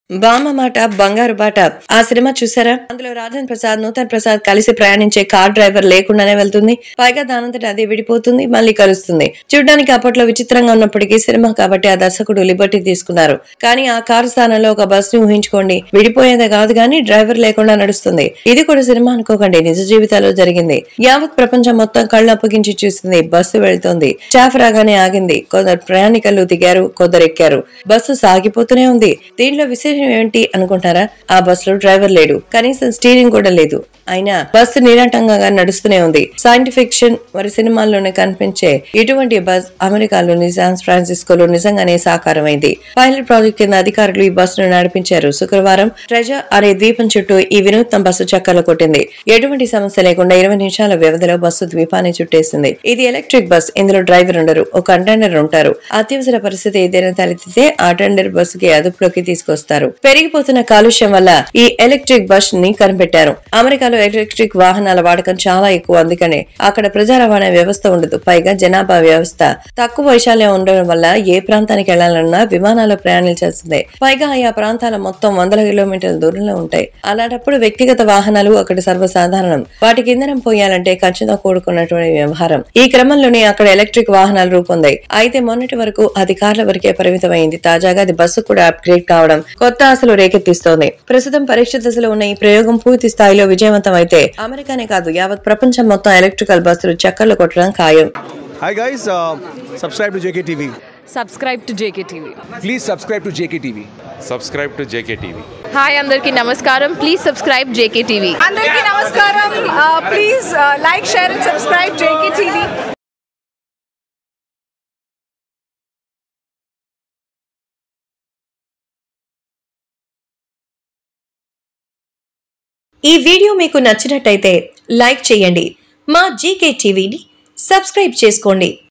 బామ్మ మాట బంగారు బాట ఆ సినిమా చూసారా అందులో రాజేంద్ర ప్రసాద్ నూతన్ ప్రసాద్ కలిసి ప్రయాణించే కార్ డ్రైవర్ లేకుండానే వెళ్తుంది పైగా దానంతట అదే విడిపోతుంది మళ్ళీ కలుస్తుంది చూడ్డానికి అప్పట్లో విచిత్రంగా ఉన్నప్పటికీ సినిమా కాబట్టి ఆ దర్శకుడు లిబర్టీ తీసుకున్నారు కానీ ఆ కారు స్థానంలో ఒక బస్ ని ఊహించుకోండి విడిపోయేదే కాదు కానీ డ్రైవర్ లేకుండా నడుస్తుంది ఇది కూడా సినిమా అనుకోకండి నిజ జీవితాల్లో జరిగింది యావత్ ప్రపంచం మొత్తం కళ్ళు అప్పగించి చూస్తుంది బస్సు వెళ్తోంది స్టాఫ్ రాగానే ఆగింది కొందరు ప్రయాణికులు దిగారు కొందరు ఎక్కారు బస్సు సాగిపోతూనే ఉంది దీంట్లో విశేషం ఏంటి అనుకుంటారా ఆ బస్సులో డ్రైవర్ లేడు కనీసం స్టీరింగ్ కూడా లేదు అయినా బస్సు నిరాటంగా నడుస్తూనే ఉంది సైంటిఫిక్ ఫిక్షన్ మరి సినిమాల్లోనే కనిపించే ఇటువంటి బస్ అమెరికాలోని శాన్ ఫ్రాన్సిస్కోలో నిజంగానే సాకారమైంది పైలట్ ప్రాజెక్ట్ కింద అధికారులు ఈ బస్సును నడిపించారు శుక్రవారం ట్రెజర్ అనే ద్వీపం చుట్టూ ఈ వినూత్న బస్సు చక్కర్లు కొట్టింది ఎటువంటి సమస్య లేకుండా ఇరవై నిమిషాల వ్యవధిలో బస్సు ద్వీపాన్ని చుట్టేసింది ఇది ఎలక్ట్రిక్ బస్ ఇందులో డ్రైవర్ ఉండరు ఒక కంటైనర్ ఉంటారు అత్యవసర పరిస్థితి ఏదైనా తలెత్తితే ఆ టెండర్ బస్సుకి అదుపులోకి తీసుకొస్తారు పెరిగిపోతున్న కాలుష్యం వల్ల ఈ ఎలక్ట్రిక్ బస్ ని కనిపెట్టారు అమెరికాలో ఎలక్ట్రిక్ వాహనాల వాడకం చాలా ఎక్కువ అందుకనే అక్కడ ప్రజా రవాణా వ్యవస్థ ఉండదు పైగా జనాభా వ్యవస్థ తక్కువ వైశాల్యం ఉండడం వల్ల ఏ ప్రాంతానికి వెళ్లాలన్నా విమానాల్లో ప్రయాణించాల్సిందే పైగా ఆయా ప్రాంతాల మొత్తం వందల కిలోమీటర్ల దూరంలో ఉంటాయి అలాంటప్పుడు వ్యక్తిగత వాహనాలు అక్కడ సర్వసాధారణం వాటికి ఇంధనం పోయాలంటే ఖర్చుతో కూడుకున్నటువంటి వ్యవహారం ఈ క్రమంలోనే అక్కడ ఎలక్ట్రిక్ వాహనాలు రూపొందాయి అయితే మొన్నటి వరకు అది కార్ల వరకే పరిమితమైంది తాజాగా అది బస్సు కూడా అప్గ్రేడ్ కావడం కొత్త ఆశలు రేకెత్తిస్తోంది ప్రస్తుతం పరీక్ష దశలో ఉన్న ఈ ప్రయోగం పూర్తి స్థాయిలో విజయవంతం అయితే అమెరికానే కాదు యావత్ ప్రపంచం మొత్తం ఎలక్ట్రికల్ బస్సులు చక్కర్లు కొట్టడం ఖాయం Hi guys, uh, subscribe to JKTV. Subscribe to JK TV Please subscribe to JKTV. subscribe to JKTV. Hi అందరికీ నమస్కారం ప్లీజ్ సబ్స్క్రైబ్ జేకే టీవీ అందరికీ నమస్కారం please like share and subscribe JK TV ఈ వీడియో మీకు నచ్చినట్టయితే లైక్ చేయండి మా GK టీవీని సబ్స్క్రైబ్ చేసుకోండి